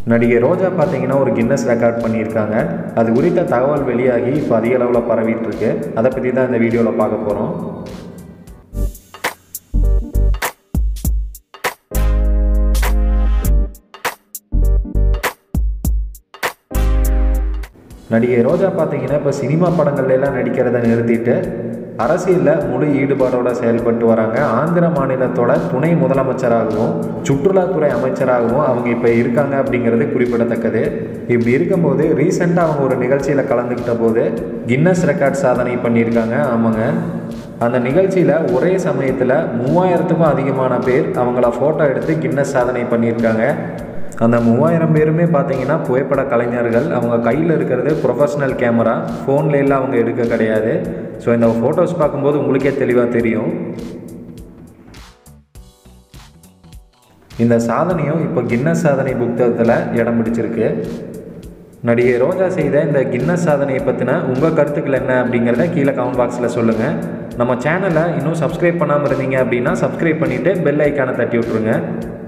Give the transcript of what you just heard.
நடிகை ரோஜா பார்த்தீங்கன்னா ஒரு கின்னஸ் ரெக்கார்ட் பண்ணியிருக்காங்க அது குறித்த தகவல் வெளியாகி இப்போ அதிக அளவில் பரவிட்டு இருக்கு அதை பற்றி தான் இந்த வீடியோவில் பார்க்க போகிறோம் நடிகை ரோஜா பார்த்தீங்கன்னா இப்போ சினிமா படங்கள்ல எல்லாம் நடிக்கிறத நிறுத்திட்டு அரசியலில் முழு ஈடுபாடோட செயல்பட்டு வராங்க ஆந்திர மாநிலத்தோட துணை முதலமைச்சராகவும் சுற்றுலாத்துறை அமைச்சராகவும் அவங்க இப்போ இருக்காங்க அப்படிங்கிறது குறிப்பிடத்தக்கது இப்படி இருக்கும்போது ரீசெண்டாக அவங்க ஒரு நிகழ்ச்சியில் கலந்துக்கிட்ட போது கின்னஸ் ரெக்கார்ட் சாதனை பண்ணியிருக்காங்க ஆமாங்க அந்த நிகழ்ச்சியில் ஒரே சமயத்தில் மூவாயிரத்துக்கும் அதிகமான பேர் அவங்கள ஃபோட்டோ எடுத்து கின்னஸ் சாதனை பண்ணியிருக்காங்க அந்த மூவாயிரம் பேருமே பார்த்தீங்கன்னா புகைப்பட கலைஞர்கள் அவங்க கையில் இருக்கிறது ப்ரொஃபஷ்னல் கேமரா ஃபோன்ல எல்லாம் அவங்க எடுக்க கிடையாது ஸோ இந்த ஃபோட்டோஸ் பார்க்கும்போது உங்களுக்கே தெளிவாக தெரியும் இந்த சாதனையும் இப்போ கின்னஸ் சாதனை புத்தகத்தில் இடம் பிடிச்சிருக்கு நடிகை ரோஜா செய்த இந்த கின்னஸ் சாதனையை பற்றின உங்கள் கருத்துக்கள் என்ன அப்படிங்கிறத கீழே கமெண்ட் பாக்ஸில் சொல்லுங்கள் நம்ம சேனலை இன்னும் சப்ஸ்கிரைப் பண்ணாமல் இருந்தீங்க அப்படின்னா சப்ஸ்கிரைப் பண்ணிவிட்டு பெல் ஐக்கானை தட்டி விட்ருங்க